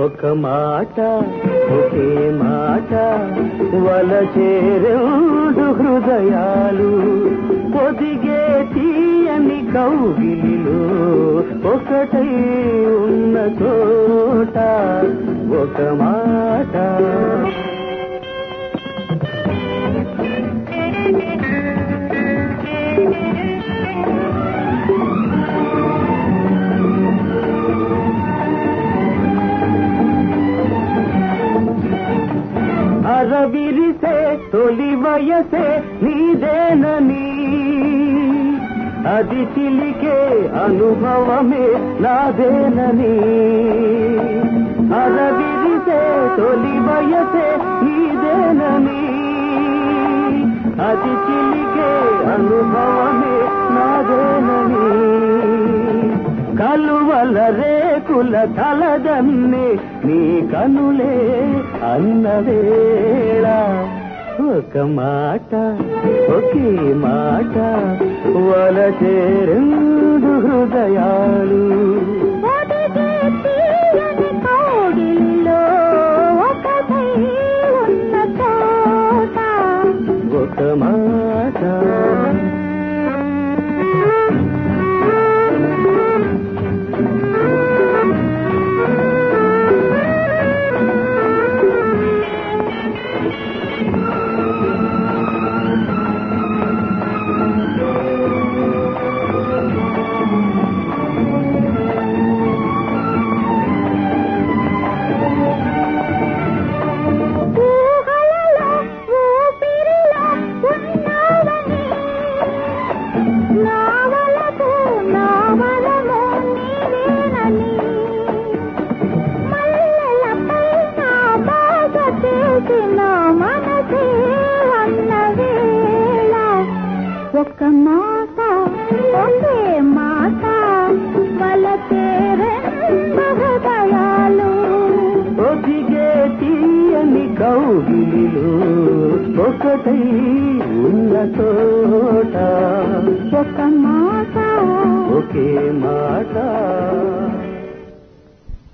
ఒక మాట ఒకే మాట వలచే రెండు హృదయాలు పొదిగే తీయని కౌగిలిలో ఒకటై ఉన్న చోట ఒక మాట అరవిరిసే తొలి వయసే నీదేనని అది చిలికే అనుభవమే నాదేనని అరవిరిసే తొలి వయసే నీదేనని అది చిలికే అనుభవమే నాదేనని కలువల రేకుల కలదన్నే నీ కనులే అన్నవేళ ఒక మాట ఒకే మాట వలచే రెండు హృదయాలు ఒదిగే తీయని కౌగిలిలో ఒకటై ఉన్న చోట ఒక మాట ఊహలలో ఊపిరిలో ఉన్నావని నావలకు నావలము నీవేనని మల్లెలపై నా బాధ చేసిన మనసే అన్న వేళ ఒక మాట ఒకే మాట వలచే రెండు హృదయాలు ఒదిగే తీయని కౌగిలిలో ఒకటై ఉన్న చోట ఒక మాట ఒకే మాట